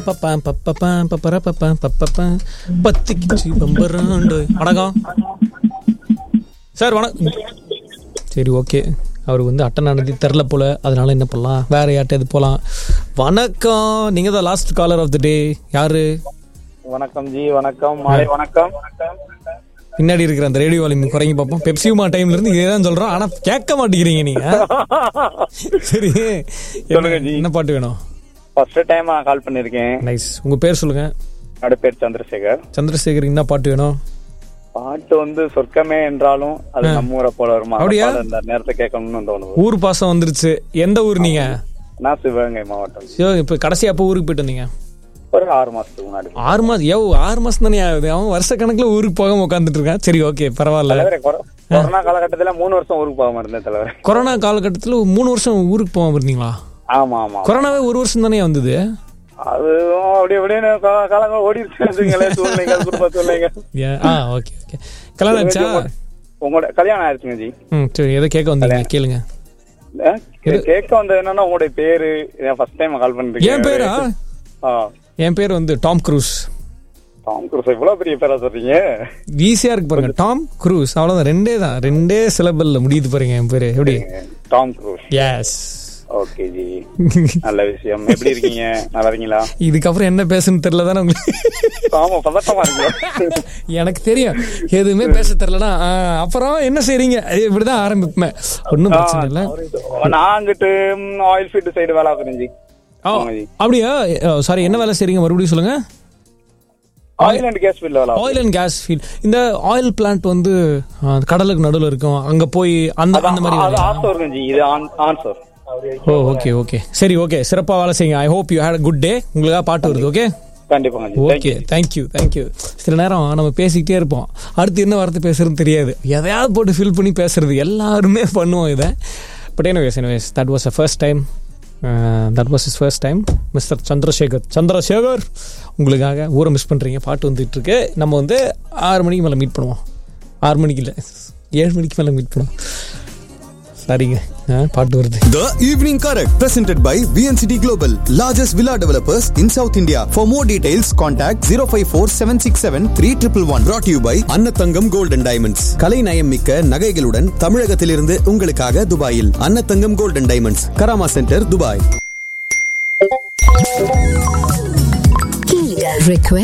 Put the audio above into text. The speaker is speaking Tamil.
பப்பப்பம் பப்பப்பம் பப்பரப்பப்பம் பப்பப்பம் பத்திக்கிச்சு பம்பராண்டு வணக்கம் சார் வணக்கம் சரி ஓகே அவர் வந்து அட்டன் ஆனது தெரில போல அதனால என்ன பண்ணலாம் வேற யார்கிட்ட போகலாம் வணக்கம் நீங்க தான் last caller of the day யாரு வணக்கம் ஜி வணக்கம் மாலை வணக்கம் பின்னாடி இருக்கிற அந்த ரேடியோ வால்யூம் குறைங்க பார்ப்போம் பெப்சியுமா டைம்ல இருந்து இதே தான் சொல்றோம் ஆனா கேட்க மாட்டேங்கிறீங்க நீங்க சரி சொல்லுங்க ஜி. என்ன பாட்டு வேணும் ஃபர்ஸ்ட் டைம் நான் கால் பண்ணிருக்கேன் நைஸ் உங்க பேர் சொல்லுங்க என்னோட பேர் சந்திரசேகர் சந்திரசேகர் என்ன பாட்டு வேணும் பாட்டு வந்து சொர்க்கமே என்றாலும் அது நம்ம ஊரை போல வருமா அந்த அப்படியா? பாடல் இந்த நேரத்தை கேட்கணும்னு தோணுது ஊர் பாசம் வந்துருச்சு எந்த ஊர் நீங்க நான் சிவகங்கை மாவட்டம் ஐயோ, இப்ப கடைசி அப்போ ஊருக்கு போயிட்டு வந்தீங்க ஒரு ஆறு மாசத்துக்கு முன்னாடி ஆறு மாசம் யோ ஆறு மாசம் தானே ஆகுது அவன் வருஷ கணக்குல ஊருக்கு போகாம உட்காந்துட்டு இருக்கான் சரி ஓகே பரவாயில்ல தலைவரே, கொர- கொரோனா காலகட்டத்துல மூணு வருஷம் ஊருக்கு போகாம இருந்தேன் தலைவர் கொரோனா காலகட்டத்தில் மூணு வருஷம் ஊருக்கு போகாம இருந்தீங்களா ஆமா ஆமா கொரோனாவே ஒரு வருஷம் தானே வந்தது அது அப்படி அப்படியே கா- காலங்கள் ஓடிடுச்சு சூழ்நிலைகள் குடும்ப சூழ்நிலைகள் ஏன்? ஆ ஓகே ஓகே கல்யாணம் ஆச்சா உங்களோட கல்யாணம் ஆயிடுச்சுங்க ஜி ம் சரி எதை கேட்க வந்தீங்க கேளுங்க அஹ், கேட்க வந்தது என்னன்னா உங்களுடைய பேரு ஃபர்ஸ்ட் டைம் கால் பண்ணிருக்கேன் என் பேரா ஆ என் பேர் வந்து டாம் க்ரூஸ் டாம் குரூஸ் இவ்வளவு பெரிய பேரா சொல்றீங்க ஈஸியா இருக்கு பாருங்க டாம் க்ரூஸ் அவ்வளவுதான் ரெண்டே தான் ரெண்டே சிலபல்ல முடியுது பாருங்க என் பேரு எப்படி Tom Cruise yes okay ji நல்ல விஷயம் எப்படி இருக்கீங்க நல்லா இருக்கீங்களா இதுக்கப்புறம் என்ன பேசுன்னு தெரியல தானே உங்களுக்கு ஆமா பதட்டமா இருக்கு எனக்கு தெரியும் எதுவுமே பேச தெரியலனா அப்புறம் என்ன செய்றீங்க இப்படிதான் ஆரம்பிப்பேன் ஒன்றும் பிரச்சனை இல்லை நான் அங்கிட்டு ஆயில் ஃபீல்டு சைடு வேலை பார்க்குறேன் ஜி ஆ, ஆமா ஜி அப்படியா சாரி என்ன வேலை செய்றீங்க மறுபடியும் சொல்லுங்க ஆயில் அண்ட் கேஸ் ஃபீல்டு வேலை ஆயில் அண்ட் கேஸ் ஃபீல்ட் இந்த ஆயில் பிளான்ட் வந்து ஆ, கடலுக்கு நடுவில் இருக்கும் அங்க போய் அந்த அந்த மாதிரி அது வேலையா? ஆஃப் ஜி இது ஆன் ஆன் சார் ஓ ஓகே ஓகே சரி ஓகே சிறப்பா வேலை செய்யுங்க I hope you had good day உங்களுக்காக பாட்டு வருது ஓகே கண்டிப்பாங்க ஜி ஓகே தேங்க்யூ தேங்க்யூ சில நேரம் நம்ம பேசிக்கிட்டே இருப்போம் அடுத்து என்ன வார்த்தை பேசுறதுன்னு தெரியாது எதையாவது போட்டு ஃபில் பண்ணி பேசுறது எல்லாருமே பண்ணுவோம் இதை but anyways anyways that was a first time that was is first time mister Chandrasekhar Chandrasekhar உங்களுக்காக ஊரை மிஸ் பண்ணுறீங்க பாட்டு வந்துட்டு இருக்கு நம்ம வந்து ஆறு மணிக்கு மேலே மீட் பண்ணுவோம் ஆறு மணிக்கு இல்லை ஏழு மணிக்கு மேலே மீட் பண்ணுவோம் சரிங்க ஆ, பாட்டு வருது The Evening Correct, presented by VNCT Global, largest villa developers in South India. For more details, contact 054 767 3111. Brought to you by அன்னத்தங்கம் Gold and Diamonds. கலை நயம் மிக்க நகைகளுடன் தமிழகத்திலிருந்து உங்களுக்காக துபாயில் Annathangam Gold and Diamonds, Karama centre, Dubai. Request